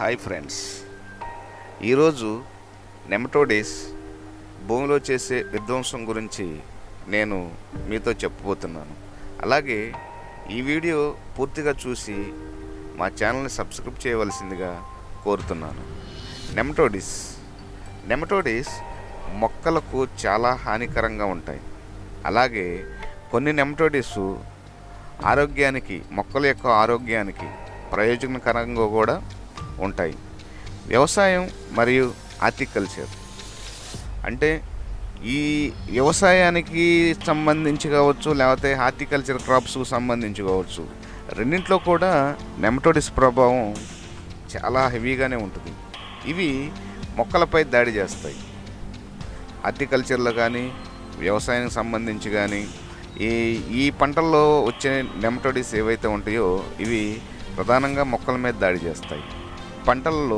Hi friends ఈరోజు నెమటోడేస్ భూమిలో చేసే విధ్వంసం గురించి నేను మీతో చెప్పబోతున్నాను అలాగే ఈ వీడియో పూర్తిగా చూసి మా ఛానల్ని సబ్స్క్రైబ్ చేయవలసిందిగా కోరుతున్నాను నెమటోడిస్ నెమటోడిస్ మొక్కలకు చాలా హానికరంగా ఉంటాయి అలాగే కొన్ని నెమటోడిస్ ఆరోగ్యానికి మొక్కల యొక్క ఆరోగ్యానికి ప్రయోజనకరంగా కూడా ఉంటాయి వ్యవసాయం మరియు హార్టికల్చర్ అంటే ఈ వ్యవసాయానికి సంబంధించి కావచ్చు లేకపోతే హార్టికల్చర్ క్రాప్స్కు సంబంధించి కావచ్చు రెండింటిలో కూడా నెమటోడిస్ ప్రభావం చాలా హెవీగానే ఉంటుంది ఇవి మొక్కలపై దాడి చేస్తాయి హార్టికల్చర్లో కానీ వ్యవసాయానికి సంబంధించి కానీ ఈ ఈ పంటల్లో వచ్చే నెమటోడిస్ ఏవైతే ఉంటాయో ఇవి ప్రధానంగా మొక్కల మీద దాడి చేస్తాయి పంటలలో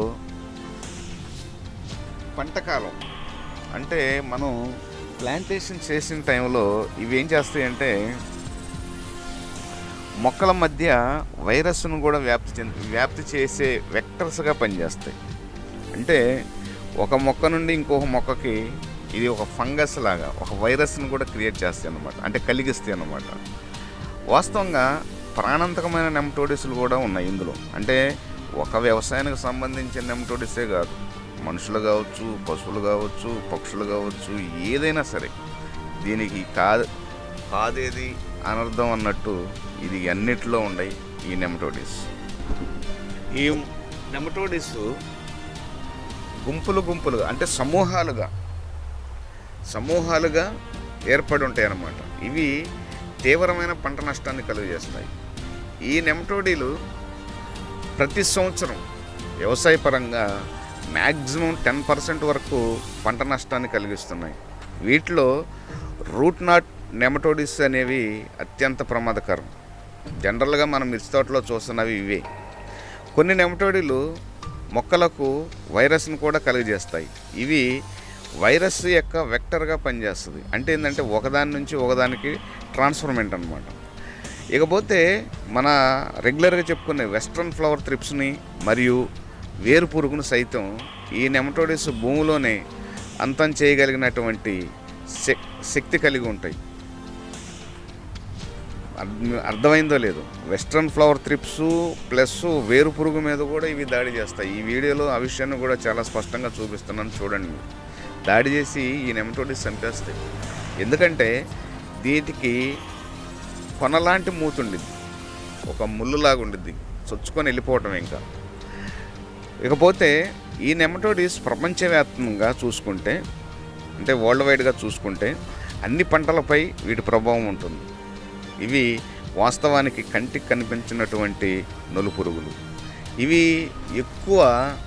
పంటకాలం అంటే మనం ప్లాంటేషన్ చేసిన టైంలో ఇవి ఏం చేస్తాయంటే మొక్కల మధ్య వైరస్ను కూడా వ్యాప్తి చెంది వ్యాప్తి చేసే వెక్టర్స్గా పనిచేస్తాయి అంటే ఒక మొక్క నుండి ఇంకొక మొక్కకి ఇది ఒక ఫంగస్ లాగా ఒక వైరస్ని కూడా క్రియేట్ చేస్తాయి అన్నమాట అంటే కలిగిస్తాయి అన్నమాట వాస్తవంగా ప్రాణాంతకమైన నెమటోడిస్లు కూడా ఉన్నాయి ఇందులో అంటే ఒక వ్యవసాయానికి సంబంధించిన నెమటోడిసే కాదు మనుషులు కావచ్చు పశువులు కావచ్చు పక్షులు కావచ్చు ఏదైనా సరే దీనికి కాదు కాదేది అనర్థం అన్నట్టు ఇది అన్నిటిలో ఉన్నాయి ఈ నెమటోడిస్ ఈ నెమటోడిస్ గుంపులు గుంపులుగా అంటే సమూహాలుగా సమూహాలుగా ఏర్పడి ఉంటాయి అన్నమాట ఇవి తీవ్రమైన పంట నష్టాన్ని కలుగజేస్తాయి ఈ నెమటోడీలు ప్రతి సంవత్సరం వ్యవసాయ పరంగా మ్యాక్సిమం టెన్ పర్సెంట్ వరకు పంట నష్టాన్ని కలిగిస్తున్నాయి వీటిలో రూట్ నాట్ నెమటోడిస్ అనేవి అత్యంత ప్రమాదకరం జనరల్గా మనం మిర్చి తోటలో చూస్తున్నవి ఇవే కొన్ని నెమటోడీలు మొక్కలకు వైరస్ను కూడా కలిగజేస్తాయి ఇవి వైరస్ యొక్క వెక్టర్గా పనిచేస్తుంది అంటే ఏంటంటే ఒకదాని నుంచి ఒకదానికి ట్రాన్స్ఫర్మెంట్ అనమాట ఇకపోతే మన రెగ్యులర్గా చెప్పుకునే వెస్ట్రన్ ఫ్లవర్ త్రిప్స్ని మరియు వేరు పురుగును సైతం ఈ నెమటోడిస్ భూమిలోనే అంతం చేయగలిగినటువంటి శక్- శక్తి కలిగి ఉంటాయి అర్థ- అర్థమైందో లేదు వెస్ట్రన్ ఫ్లవర్ త్రిప్స్ ప్లస్ వేరు పురుగు మీద కూడా ఇవి దాడి చేస్తాయి ఈ వీడియోలో ఆ విషయాన్ని కూడా చాలా స్పష్టంగా చూపిస్తున్నాను చూడండి మీరు. దాడి చేసి ఈ నెమటోడిస్ చంపేస్తాయి ఎందుకంటే వీటికి కొనలాంటి మూతుండిద్ది ఒక ముళ్ళులాగా ఉండిద్ది చొచ్చుకొని వెళ్ళిపోవటం ఇంకా ఇకపోతే ఈ నెమటోడిస్ ప్రపంచవ్యాప్తంగా చూసుకుంటే అంటే వరల్డ్ వైడ్గా చూసుకుంటే అన్ని పంటలపై వీటి ప్రభావం ఉంటుంది ఇవి వాస్తవానికి కంటికి కనిపించినటువంటి నొలు పురుగులు ఇవి ఎక్కువ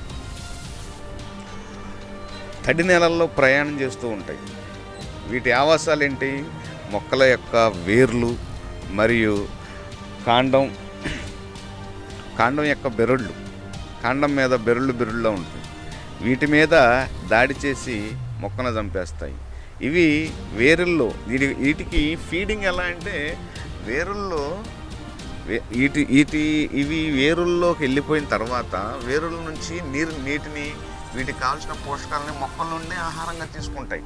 తడి నెలల్లో ప్రయాణం చేస్తూ ఉంటాయి వీటి ఆవాసాలు ఏంటి మొక్కల యొక్క వేర్లు మరియు కాండం కాండం యొక్క బెరళ్ళు కాండం మీద బెరళ్ళు బెరళ్ళలో ఉంటాయి వీటి మీద దాడి చేసి మొక్కను చంపేస్తాయి ఇవి వేరుల్లో వీటి వీటికి ఫీడింగ్ ఎలా అంటే వేరుల్లో వే- వీటి వీటి ఇవి వేరుల్లోకి వెళ్ళిపోయిన తర్వాత వేరుల నుంచి నీరు నీటిని వీటికి కావాల్సిన పోషకాలని మొక్కల నుండి ఆహారంగా తీసుకుంటాయి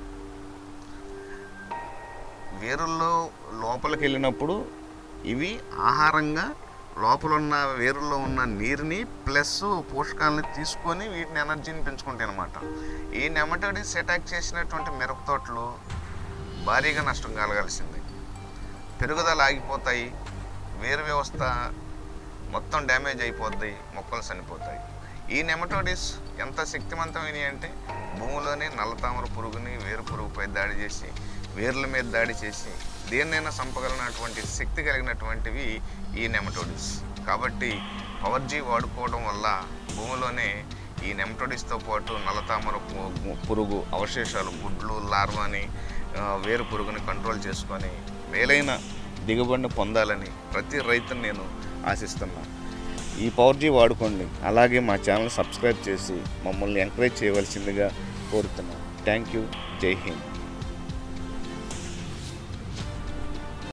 వేరుల్లో లోపలికి వెళ్ళినప్పుడు ఇవి ఆహారంగా లోపల ఉన్న వేరుల్లో ఉన్న నీరుని ప్లస్ పోషకాలని తీసుకొని వీటిని ఎనర్జీని పెంచుకుంటాయి అనమాట ఈ నెమటోడిస్ అటాక్ చేసినటువంటి మిరప తోటలు భారీగా నష్టం కలగాల్సింది పెరుగుదల ఆగిపోతాయి వేరు వ్యవస్థ మొత్తం డ్యామేజ్ అయిపోద్ది మొక్కలు చనిపోతాయి ఈ నెమటోడిస్ ఎంత శక్తివంతమైనవి అంటే భూమిలోనే నల్లతామర పురుగుని వేరు పురుగుపై దాడి చేసి వేర్ల మీద దాడి చేసి దేన్నైనా చంపగలిగినటువంటి శక్తి కలిగినటువంటివి ఈ నెమటోడిస్ కాబట్టి పవర్ జీ వాడుకోవడం వల్ల భూమిలోనే ఈ నెమటోడిస్తో పాటు నల్లతామర పు- పురుగు అవశేషాలు గుడ్లు లార్వాని ఆ, వేరు పురుగుని కంట్రోల్ చేసుకొని మేలైన దిగుబడిని పొందాలని ప్రతి రైతుని నేను ఆశిస్తున్నాను ఈ పవర్ జీ వాడుకోండి అలాగే మా ఛానల్ సబ్స్క్రైబ్ చేసి మమ్మల్ని ఎంకరేజ్ చేయవలసిందిగా కోరుతున్నాను థ్యాంక్ యూ జై హింద్